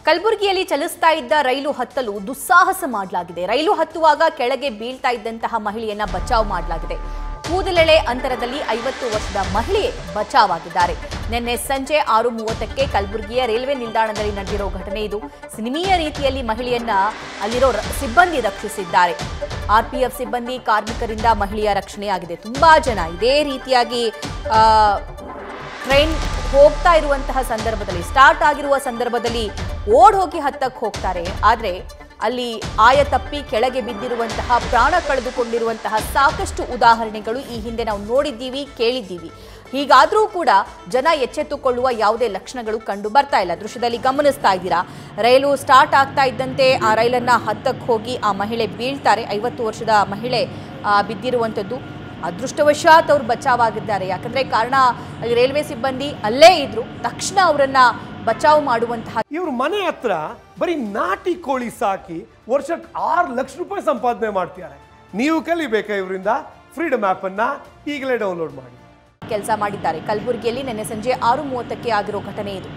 ಕಲಬುರಗಿಯಲ್ಲಿ ಚಲಿಸ್ತಾ ಇದ್ದ ರೈಲು ಹತ್ತಲು ದುಸ್ಸಾಹಸ ಮಾಡಲಾಗಿದೆ ರೈಲು ಹತ್ತುವಾಗ ಕೆಳಗೆ ಬೀಳ್ತಾ ಇದ್ದಂತಹ ಮಹಿಳೆಯನ್ನ ಬಚಾವ್ ಮಾಡಲಾಗಿದೆ ಕೂದಲೆಳೆ ಅಂತರದಲ್ಲಿ ಐವತ್ತು ವರ್ಷದ ಮಹಿಳೆ ಬಚಾವಾಗಿದ್ದಾರೆ ನಿನ್ನೆ ಸಂಜೆ ಆರು ಮೂವತ್ತಕ್ಕೆ ಕಲಬುರಗಿಯ ರೈಲ್ವೆ ನಿಲ್ದಾಣದಲ್ಲಿ ನಡೆದಿರೋ ಘಟನೆ ಇದು ಸಿನಿಮೀಯ ರೀತಿಯಲ್ಲಿ ಮಹಿಳೆಯನ್ನ ಅಲ್ಲಿರೋ ರ- ಸಿಬ್ಬಂದಿ ರಕ್ಷಿಸಿದ್ದಾರೆ ಆರ್ಪಿಎಫ್ ಸಿಬ್ಬಂದಿ ಕಾರ್ಮಿಕರಿಂದ ಮಹಿಳೆಯ ರಕ್ಷಣೆಯಾಗಿದೆ ತುಂಬಾ ಜನ ಇದೇ ರೀತಿಯಾಗಿ ಆ, ಟ್ರೈನ್ ಹೋಗ್ತಾ ಇರುವಂತಹ ಸಂದರ್ಭದಲ್ಲಿ ಸ್ಟಾರ್ಟ್ ಆಗಿರುವ ಸಂದರ್ಭದಲ್ಲಿ ಓಡ್ ಹೋಗಿ ಹತ್ತಕ್ಕೆ ಹೋಗ್ತಾರೆ ಆದರೆ ಅಲ್ಲಿ ಆಯ ತಪ್ಪಿ ಕೆಳಗೆ ಬಿದ್ದಿರುವಂತಹ ಪ್ರಾಣ ಕಳೆದುಕೊಂಡಿರುವಂತಹ ಸಾಕಷ್ಟು ಉದಾಹರಣೆಗಳು ಈ ಹಿಂದೆ ನಾವು ನೋಡಿದ್ದೀವಿ ಕೇಳಿದ್ದೀವಿ ಹೀಗಾದರೂ ಕೂಡ ಜನ ಎಚ್ಚೆತ್ತುಕೊಳ್ಳುವ ಯಾವುದೇ ಲಕ್ಷಣಗಳು ಕಂಡು ಬರ್ತಾ ಇಲ್ಲ ದೃಶ್ಯದಲ್ಲಿ ಗಮನಿಸ್ತಾ ಇದ್ದೀರಾ ರೈಲು ಸ್ಟಾರ್ಟ್ ಆಗ್ತಾ ಇದ್ದಂತೆ ಆ ರೈಲನ್ನ ಹತ್ತಕ್ಕೆ ಹೋಗಿ ಆ ಮಹಿಳೆ ಬೀಳ್ತಾರೆ ಐವತ್ತು ವರ್ಷದ ಮಹಿಳೆ ಆ, ಬಿದ್ದಿರುವಂಥದ್ದು ಅದೃಷ್ಟವಶಾತ್ ಅವ್ರು ಬಚಾವಾಗಿದ್ದಾರೆ ಯಾಕಂದ್ರೆ ಕಾರಣ ಅಲ್ಲಿ ರೈಲ್ವೆ ಸಿಬ್ಬಂದಿ ಅಲ್ಲೇ ಇದ್ರು ತಕ್ಷಣ ಅವರನ್ನ ಬಚಾವ್ ಮಾಡುವಂತಹ ಇವ್ರ ಮನೆ ಹತ್ರ ಬರೀ ನಾಟಿ ಕೋಳಿ ಸಾಕಿ ವರ್ಷಕ್ಕೆ ಆರು ಲಕ್ಷ ರೂಪಾಯಿ ಸಂಪಾದನೆ ಮಾಡ್ತಿದ್ದಾರೆ ನೀವು ಕಲಿಬೇಕಾ ಇವರಿಂದ ಫ್ರೀಡಮ್ ಆಪ್ ಅನ್ನ ಈಗಲೇ ಡೌನ್ಲೋಡ್ ಮಾಡಿ ಕೆಲಸ ಮಾಡಿದ್ದಾರೆ ಕಲಬುರಗಿಯಲ್ಲಿ ನಿನ್ನೆ ಸಂಜೆ ಆರು ಮೂವತ್ತಕ್ಕೆ ಆಗಿರೋ ಘಟನೆ ಇದು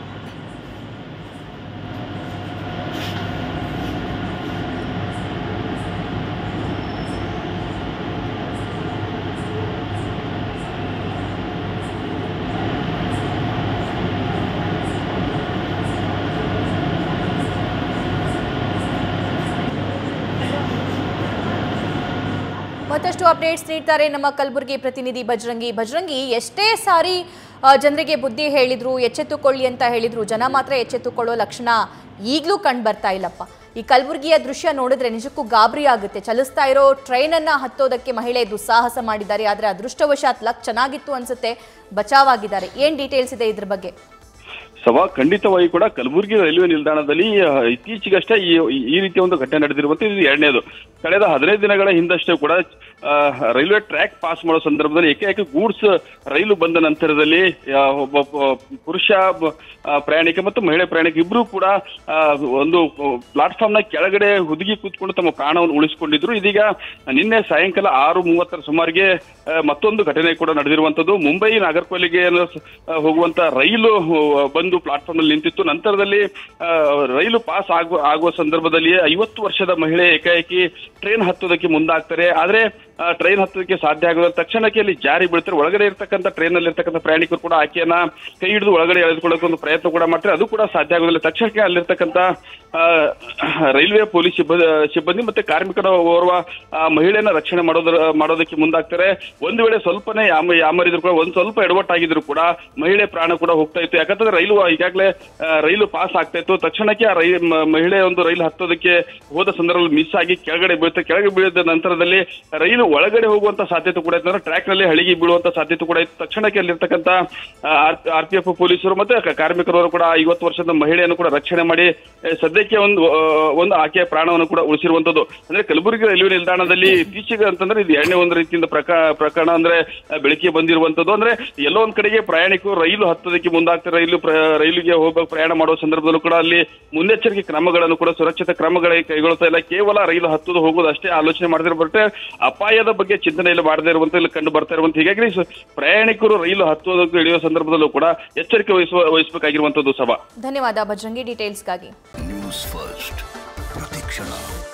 ಮತ್ತಷ್ಟು ಅಪ್ಡೇಟ್ಸ್ ನೀಡ್ತಾರೆ ನಮ್ಮ ಕಲಬುರಗಿ ಪ್ರತಿನಿಧಿ ಬಜರಂಗಿ ಬಜರಂಗಿ ಎಷ್ಟೇ ಸಾರಿ ಆ, ಜನರಿಗೆ ಬುದ್ಧಿ ಹೇಳಿದ್ರು ಎಚ್ಚೆತ್ತುಕೊಳ್ಳಿ ಅಂತ ಹೇಳಿದ್ರು ಜನ ಮಾತ್ರ ಎಚ್ಚೆತ್ತುಕೊಳ್ಳೋ ಲಕ್ಷಣ ಈಗಲೂ ಕಂಡು ಬರ್ತಾ ಇಲ್ಲಪ್ಪ ಈ ಕಲಬುರಗಿಯ ದೃಶ್ಯ ನೋಡಿದ್ರೆ ನಿಜಕ್ಕೂ ಗಾಬರಿ ಆಗುತ್ತೆ ಚಲಿಸ್ತಾ ಇರೋ ಟ್ರೈನನ್ನ ಹತ್ತೋದಕ್ಕೆ ಮಹಿಳೆ ದುಸ್ಸಾಹಸ ಮಾಡಿದ್ದಾರೆ ಆದರೆ ಅದೃಷ್ಟವಶಾತ್ ಲಕ್ ಚೆನ್ನಾಗಿತ್ತು ಅನ್ಸುತ್ತೆ ಬಚಾವಾಗಿದ್ದಾರೆ ಏನ್ ಡೀಟೇಲ್ಸ್ ಇದೆ ಇದ್ರ ಬಗ್ಗೆ ಸಭಾ ಖಂಡಿತವಾಗಿ ಕೂಡ ಕಲಬುರಗಿ ರೈಲ್ವೆ ನಿಲ್ದಾಣದಲ್ಲಿ ಆ, ಇತ್ತೀಚೆಗಷ್ಟೇ ಈ ಈ ರೀತಿಯ ಒಂದು ಘಟನೆ ನಡೆದಿರುವಂತೆ ಇದು ಎರಡನೇದು ಕಳೆದ ಹದಿನೈದು ದಿನಗಳ ಹಿಂದಷ್ಟೇ ಕೂಡ ಆ, ರೈಲ್ವೆ ಟ್ರ್ಯಾಕ್ ಪಾಸ್ ಮಾಡೋ ಸಂದರ್ಭದಲ್ಲಿ ಏಕಾಏಕಿ ಗೂಡ್ಸ್ ರೈಲು ಬಂದ ನಂತರದಲ್ಲಿ ಆ, ಒಬ್ಬ ಪ- ಪುರುಷ ಬ- ಆ, ಪ್ರಯಾಣಿಕ ಮತ್ತು ಮಹಿಳೆ ಪ್ರಯಾಣಿಕ ಇಬ್ರು ಕೂಡ ಆ, ಒಂದು ಪ್ಲಾಟ್ಫಾರ್ಮ್ ನ ಕೆಳಗಡೆ ಹುದುಗಿ ಕೂತ್ಕೊಂಡು ತಮ್ಮ ಪ್ರಾಣವನ್ನು ಉಳಿಸಿಕೊಂಡಿದ್ರು ಇದೀಗ ನಿನ್ನೆ ಸಾಯಂಕಾಲ ಆರು ಮೂವತ್ತರ ಸುಮಾರಿಗೆ ಆ, ಮತ್ತೊಂದು ಘಟನೆ ಕೂಡ ನಡೆದಿರುವಂತದ್ದು ಮುಂಬೈ ನಾಗರ್ಕೋಲಿಗೆ ಹೋಗುವಂತ ರೈಲು ಆ, ಬಂದು ಪ್ಲಾಟ್ಫಾರ್ಮ್ ನಲ್ಲಿ ನಿಂತಿತ್ತು ನಂತರದಲ್ಲಿ ಆ, ರೈಲು ಪಾಸ್ ಆಗುವ ಆಗುವ ಸಂದರ್ಭದಲ್ಲಿ ಐವತ್ತು ವರ್ಷದ ಮಹಿಳೆ ಏಕಾಏಕಿ ಟ್ರೈನ್ ಹತ್ತೋದಕ್ಕೆ ಮುಂದಾಗ್ತಾರೆ ಆದ್ರೆ ಟ್ರೈನ್ ಹತ್ತೋದಕ್ಕೆ ಸಾಧ್ಯ ಆಗದ ತಕ್ಷಣಕ್ಕೆ ಅಲ್ಲಿ ಜಾರಿ ಬೀಳ್ತಾರೆ ಒಳಗಡೆ ಇರ್ತಕ್ಕಂಥ ಟ್ರೈನ್ ನಲ್ಲಿ ಇರ್ತಕ್ಕಂಥ ಪ್ರಯಾಣಿಕರು ಕೂಡ ಆಕೆಯನ್ನ ಕೈ ಹಿಡಿದು ಒಳಗಡೆ ಎಳೆದುಕೊಳ್ಳೋಕೆ ಒಂದು ಪ್ರಯತ್ನ ಕೂಡ ಮಾಡ್ತಾರೆ ಅದು ಕೂಡ ಸಾಧ್ಯ ಆಗೋದಿಲ್ಲ ತಕ್ಷಣಕ್ಕೆ ಅಲ್ಲಿರ್ತಕ್ಕಂಥ ಆ, ರೈಲ್ವೆ ಪೊಲೀಸ್ ಸಿಬ್ಬಂದಿ ಸಿಬ್ಬಂದಿ ಮತ್ತೆ ಕಾರ್ಮಿಕರ ಓರ್ವ ಆ, ಮಹಿಳೆಯನ್ನ ರಕ್ಷಣೆ ಮಾಡೋದ್ರ ಮಾಡೋದಕ್ಕೆ ಮುಂದಾಗ್ತಾರೆ ಒಂದು ವೇಳೆ ಸ್ವಲ್ಪನೇ ಯಾಮ ಯಾಮರಿದ್ರು ಕೂಡ ಒಂದ್ ಸ್ವಲ್ಪ ಎಡವಟ್ಟಾಗಿದ್ರು ಕೂಡ ಮಹಿಳೆ ಪ್ರಾಣ ಕೂಡ ಹೋಗ್ತಾ ಇತ್ತು ಯಾಕಂತಂದ್ರೆ ರೈಲು ಈಗಾಗಲೇ ಆ, ರೈಲು ಪಾಸ್ ಆಗ್ತಾ ಇತ್ತು ತಕ್ಷಣಕ್ಕೆ ಆ ರೈ ಮ- ಮಹಿಳೆ ಒಂದು ರೈಲು ಹತ್ತೋದಕ್ಕೆ ಹೋದ ಸಂದರ್ಭದಲ್ಲಿ ಮಿಸ್ ಆಗಿ ಕೆಳಗಡೆ ಬೀಳುತ್ತೆ ಕೆಳಗೆ ಬೀಳಿದ ನಂತರದಲ್ಲಿ ರೈಲು ಒಳಗಡೆ ಹೋಗುವಂತ ಸಾಧ್ಯತೆ ಕೂಡ ಇತ್ತು ಅಂದ್ರೆ ಟ್ರ್ಯಾಕ್ ನಲ್ಲಿ ಹಳಿಗೆ ಬೀಳುವಂತ ಸಾಧ್ಯತೆ ಕೂಡ ಇತ್ತು ತಕ್ಷಣಕ್ಕೆ ಅಲ್ಲಿರ್ತಕ್ಕಂಥ ಆರ್ ಪಿ ಎಫ್ ಪೊಲೀಸರು ಮತ್ತೆ ಕ- ಕಾರ್ಮಿಕರವರು ಕೂಡ ಐವತ್ತು ವರ್ಷದ ಮಹಿಳೆಯನ್ನು ಕೂಡ ರಕ್ಷಣೆ ಮಾಡಿ ಆ, ಸದ್ಯಕ್ಕೆ ಒಂದು ಆ, ಒಂದು ಆಕೆಯ ಪ್ರಾಣವನ್ನು ಕೂಡ ಉಳಿಸಿರುವಂತದ್ದು ಅಂದ್ರೆ ಕಲಬುರಗಿ ರೈಲ್ವೆ ನಿಲ್ದಾಣದಲ್ಲಿ ಇತ್ತೀಚೆಗೆ ಅಂತಂದ್ರೆ ಇದು ಎರಡನೇ ಒಂದು ರೀತಿಯಿಂದ ಪ್ರಕ ಪ್ರಕರಣ ಅಂದ್ರೆ ಆ, ಬೆಳಕಿಗೆ ಬಂದಿರುವಂತದ್ದು ಅಂದ್ರೆ ಎಲ್ಲೋ ಒಂದ್ ಕಡೆಗೆ ಪ್ರಯಾಣಿಕರು ರೈಲು ಹತ್ತೋದಕ್ಕೆ ಮುಂದಾಗ್ತಾರೆ ರೈಲು ಪ್ರ- ರೈಲಿಗೆ ಹೋಗೋ ಪ್ರಯಾಣ ಮಾಡುವ ಸಂದರ್ಭದಲ್ಲೂ ಕೂಡ ಅಲ್ಲಿ ಮುನ್ನೆಚ್ಚರಿಕೆ ಕ್ರಮಗಳನ್ನು ಕೂಡ ಸುರಕ್ಷಿತ ಕ್ರಮಗಳಿಗೆ ಕೈಗೊಳ್ತಾ ಇಲ್ಲ ಕೇವಲ ರೈಲು ಹತ್ತೋದು ಹೋಗೋದು ಅಷ್ಟೇ ಆಲೋಚನೆ ಮಾಡದೇ ಬರುತ್ತೆ ಅಪಾಯದ ಬಗ್ಗೆ ಚಿಂತನೆ ಇಲ್ಲ ಮಾಡದೇ ಇರುವಂತ ಇಲ್ಲಿ ಕಂಡು ಬರ್ತಾ ಇರುವಂತ ಹೀಗಾಗಿ ಸ- ಪ್ರಯಾಣಿಕರು ರೈಲು ಹತ್ತೋದಕ್ಕೆ ಇಳಿಯುವ ಸಂದರ್ಭದಲ್ಲೂ ಕೂಡ ಎಚ್ಚರಿಕೆ ವಹಿಸುವ ವಹಿಸಬೇಕಾಗಿರುವಂತದ್ದು ಸಭಾ ಧನ್ಯವಾದ ಬಜರಂಗಿ ಡೀಟೇಲ್ಸ್ಗಾಗಿ ನ್ಯೂಸ್ ಫಸ್ಟ್ ಪ್ರತಿಕ್ಷಣ